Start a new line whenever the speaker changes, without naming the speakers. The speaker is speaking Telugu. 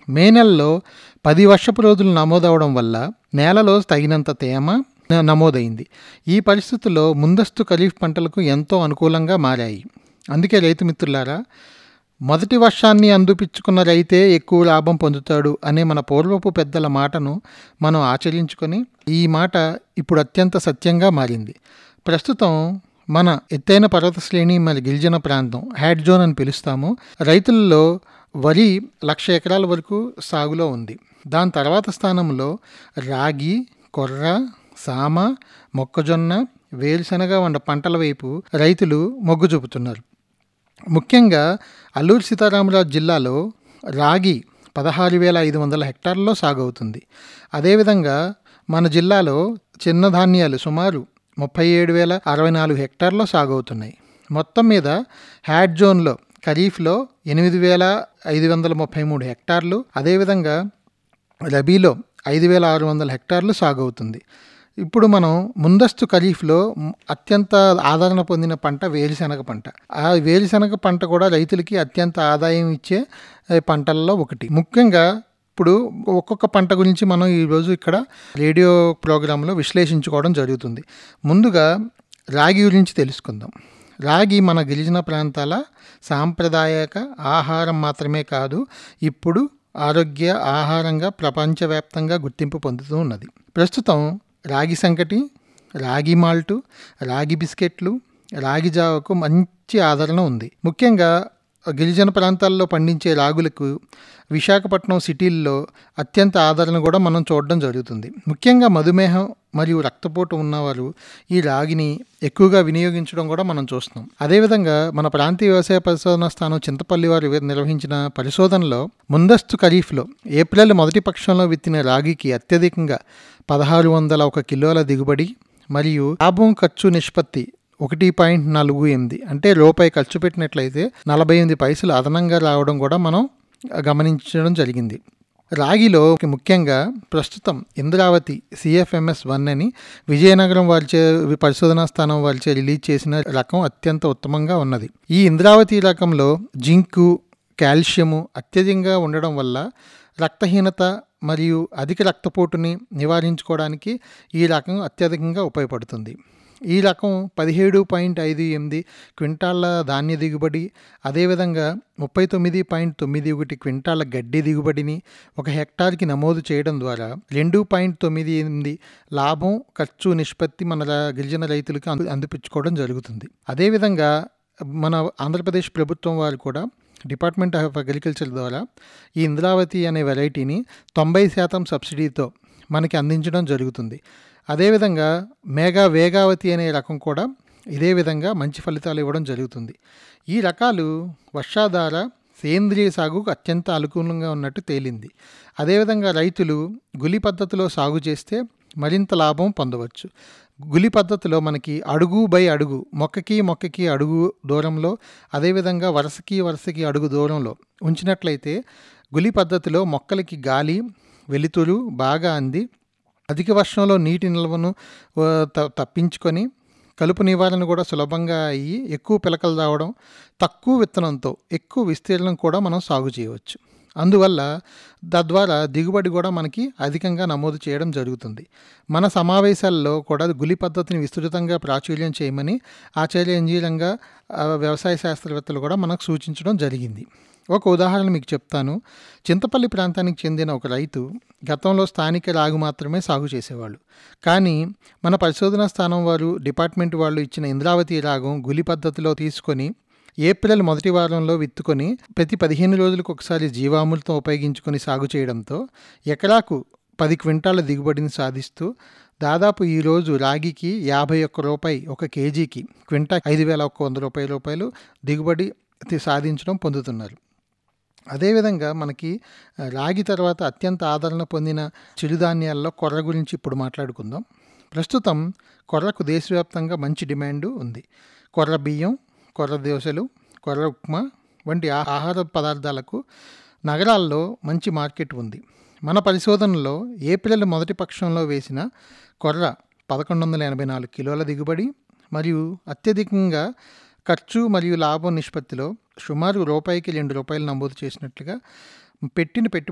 మే నెలలో పది వర్షపు రోజులు నమోదవడం వల్ల నేలలో తగినంత తేమ న- నమోదైంది ఈ పరిస్థితుల్లో ముందస్తు ఖరీఫ్ పంటలకు ఎంతో అనుకూలంగా మారాయి అందుకే రైతు మిత్రులారా మొదటి వర్షాన్ని అందిపించుకున్న రైతే ఎక్కువ లాభం పొందుతాడు అనే మన పూర్వపు పెద్దల మాటను మనం ఆచరించుకొని ఈ మాట ఇప్పుడు అత్యంత సత్యంగా మారింది ప్రస్తుతం మన ఎత్తైన పర్వత శ్రేణి మరి గిరిజన ప్రాంతం హ్యాడ్ జోన్ అని పిలుస్తాము రైతుల్లో వరి లక్ష ఎకరాల వరకు సాగులో ఉంది దాని తర్వాత స్థానంలో రాగి కొర్ర సామ మొక్కజొన్న వేరుశనగ వంటి పంటల వైపు రైతులు మొగ్గు చూపుతున్నారు ముఖ్యంగా అల్లూరు సీతారామరాజు జిల్లాలో రాగి పదహారు వేల ఐదు వందల హెక్టార్లలో సాగవుతుంది అదేవిధంగా మన జిల్లాలో చిన్న ధాన్యాలు సుమారు ముప్పై ఏడు వేల అరవై నాలుగు హెక్టార్లో సాగవుతున్నాయి మొత్తం మీద హ్యాడ్ జోన్లో ఖరీఫ్లో ఎనిమిది వేల ఐదు వందల ముప్పై మూడు హెక్టార్లు అదేవిధంగా రబీలో ఐదు వేల ఆరు వందల హెక్టార్లు సాగవుతుంది ఇప్పుడు మనం ముందస్తు ఖరీఫ్లో మ్, అత్యంత ఆదరణ పొందిన పంట వేరుశనగ పంట ఆ వేరుశనగ పంట కూడా రైతులకి అత్యంత ఆదాయం ఇచ్చే ఏ, పంటల్లో ఒకటి ముఖ్యంగా ఇప్పుడు ఒక్కొక్క పంట గురించి మనం ఈరోజు ఇక్కడ రేడియో ప్రోగ్రాంలో విశ్లేషించుకోవడం జరుగుతుంది ముందుగా రాగి గురించి తెలుసుకుందాం రాగి మన గిరిజన ప్రాంతాల సాంప్రదాయక ఆహారం మాత్రమే కాదు ఇప్పుడు ఆరోగ్య ఆహారంగా ప్రపంచవ్యాప్తంగా గుర్తింపు పొందుతూ ఉన్నది ప్రస్తుతం రాగి సంకటి రాగి మాల్టు రాగి బిస్కెట్లు రాగి జావకు మంచి ఆదరణ ఉంది ముఖ్యంగా గిరిజన ప్రాంతాల్లో పండించే రాగులకు విశాఖపట్నం సిటీల్లో అత్యంత ఆదరణ కూడా మనం చూడడం జరుగుతుంది ముఖ్యంగా మధుమేహం మరియు రక్తపోటు ఉన్నవారు ఈ రాగిని ఎక్కువగా వినియోగించడం కూడా మనం చూస్తున్నాం అదేవిధంగా మన ప్రాంతీయ వ్యవసాయ పరిశోధన స్థానం చింతపల్లి వారు వి- నిర్వహించిన పరిశోధనలో ముందస్తు ఖరీఫ్లో ఏప్రిల్ మొదటి పక్షంలో విత్తిన రాగికి అత్యధికంగా పదహారు వందల ఒక కిలోల దిగుబడి మరియు లాభం ఖర్చు నిష్పత్తి ఒకటి పాయింట్ నాలుగు ఎనిమిది అంటే రూపాయి ఖర్చు పెట్టినట్లయితే నలభై ఎనిమిది పైసలు అదనంగా రావడం కూడా మనం గమనించడం జరిగింది రాగిలో ముఖ్యంగా ప్రస్తుతం ఇంద్రావతి సిఎఫ్ఎంఎస్ వన్ అని విజయనగరం వారిచే పరిశోధనా స్థానం వారిచే రిలీజ్ చేసిన రకం అత్యంత ఉత్తమంగా ఉన్నది ఈ ఇంద్రావతి రకంలో జింకు కాల్షియము అత్యధికంగా ఉండడం వల్ల రక్తహీనత మరియు అధిక రక్తపోటుని నివారించుకోవడానికి ఈ రకం అత్యధికంగా ఉపయోగపడుతుంది ఈ రకం పదిహేడు పాయింట్ ఐదు ఎనిమిది క్వింటాళ్ళ ధాన్య దిగుబడి అదేవిధంగా ముప్పై తొమ్మిది పాయింట్ తొమ్మిది ఒకటి క్వింటాళ్ళ గడ్డి దిగుబడిని ఒక హెక్టార్కి నమోదు చేయడం ద్వారా రెండు పాయింట్ తొమ్మిది ఎనిమిది లాభం ఖర్చు నిష్పత్తి మన రా- గిరిజన రైతులకు అందు అందిపించుకోవడం జరుగుతుంది అదేవిధంగా మన ఆంధ్రప్రదేశ్ ప్రభుత్వం వారు కూడా డిపార్ట్మెంట్ ఆఫ్ అగ్రికల్చర్ ద్వారా ఈ ఇంద్రావతి అనే వెరైటీని తొంభై శాతం సబ్సిడీతో మనకి అందించడం జరుగుతుంది అదేవిధంగా మేఘా వేగావతి అనే రకం కూడా ఇదే విధంగా మంచి ఫలితాలు ఇవ్వడం జరుగుతుంది ఈ రకాలు వర్షాధార సేంద్రియ సాగుకు అత్యంత అనుకూలంగా ఉన్నట్టు తేలింది అదేవిధంగా రైతులు గులి పద్ధతిలో సాగు చేస్తే మరింత లాభం పొందవచ్చు గులి పద్ధతిలో మనకి అడుగు బై అడుగు మొక్కకి మొక్కకి అడుగు దూరంలో అదేవిధంగా వరుసకి వరుసకి అడుగు దూరంలో ఉంచినట్లయితే గులి పద్ధతిలో మొక్కలకి గాలి వెలుతురు బాగా అంది అధిక వర్షంలో నీటి నిల్వను ఆ, త- తప్పించుకొని కలుపు నివారణ కూడా సులభంగా అయ్యి ఎక్కువ పిలకలు రావడం తక్కువ విత్తనంతో ఎక్కువ విస్తీర్ణం కూడా మనం సాగు చేయవచ్చు అందువల్ల తద్వారా దిగుబడి కూడా మనకి అధికంగా నమోదు చేయడం జరుగుతుంది మన సమావేశాల్లో కూడా గులి పద్ధతిని విస్తృతంగా ప్రాచుర్యం చేయమని ఆచార్య ఇంజనీరంగా ఆ, వ్యవసాయ శాస్త్రవేత్తలు కూడా మనకు సూచించడం జరిగింది ఒక ఉదాహరణ మీకు చెప్తాను చింతపల్లి ప్రాంతానికి చెందిన ఒక రైతు గతంలో స్థానిక రాగు మాత్రమే సాగు చేసేవాళ్ళు కానీ మన పరిశోధనా స్థానం వారు డిపార్ట్మెంట్ వాళ్ళు ఇచ్చిన ఇంద్రావతి రాగం గులి పద్ధతిలో తీసుకొని ఏప్రిల్ మొదటి వారంలో విత్తుకొని ప్రతి పదిహేను రోజులకు ఒకసారి జీవామృతం ఉపయోగించుకొని సాగు చేయడంతో ఎకరాకు పది క్వింటాల దిగుబడిని సాధిస్తూ దాదాపు ఈరోజు రాగికి యాభై ఒక్క రూపాయి ఒక కేజీకి క్వింటా ఐదు వేల ఒక్క వంద రూపాయల రూపాయలు దిగుబడి తి- సాధించడం పొందుతున్నారు అదేవిధంగా మనకి ఆ, రాగి తర్వాత అత్యంత ఆదరణ పొందిన చిరుధాన్యాల్లో కొర్ర గురించి ఇప్పుడు మాట్లాడుకుందాం ప్రస్తుతం కొర్రకు దేశవ్యాప్తంగా మంచి డిమాండ్ ఉంది కొర్ర బియ్యం కొర్ర దోశలు కొర్ర ఉప్మా వంటి ఆ- ఆహార పదార్థాలకు నగరాల్లో మంచి మార్కెట్ ఉంది మన పరిశోధనలో ఏప్రిల్ మొదటి పక్షంలో వేసిన కొర్ర పదకొండు వందల ఎనభై నాలుగు కిలోల దిగుబడి మరియు అత్యధికంగా ఖర్చు మరియు లాభం నిష్పత్తిలో సుమారు రూపాయికి రెండు రూపాయలు నమోదు చేసినట్లుగా పెట్టిన పెట్టుబడి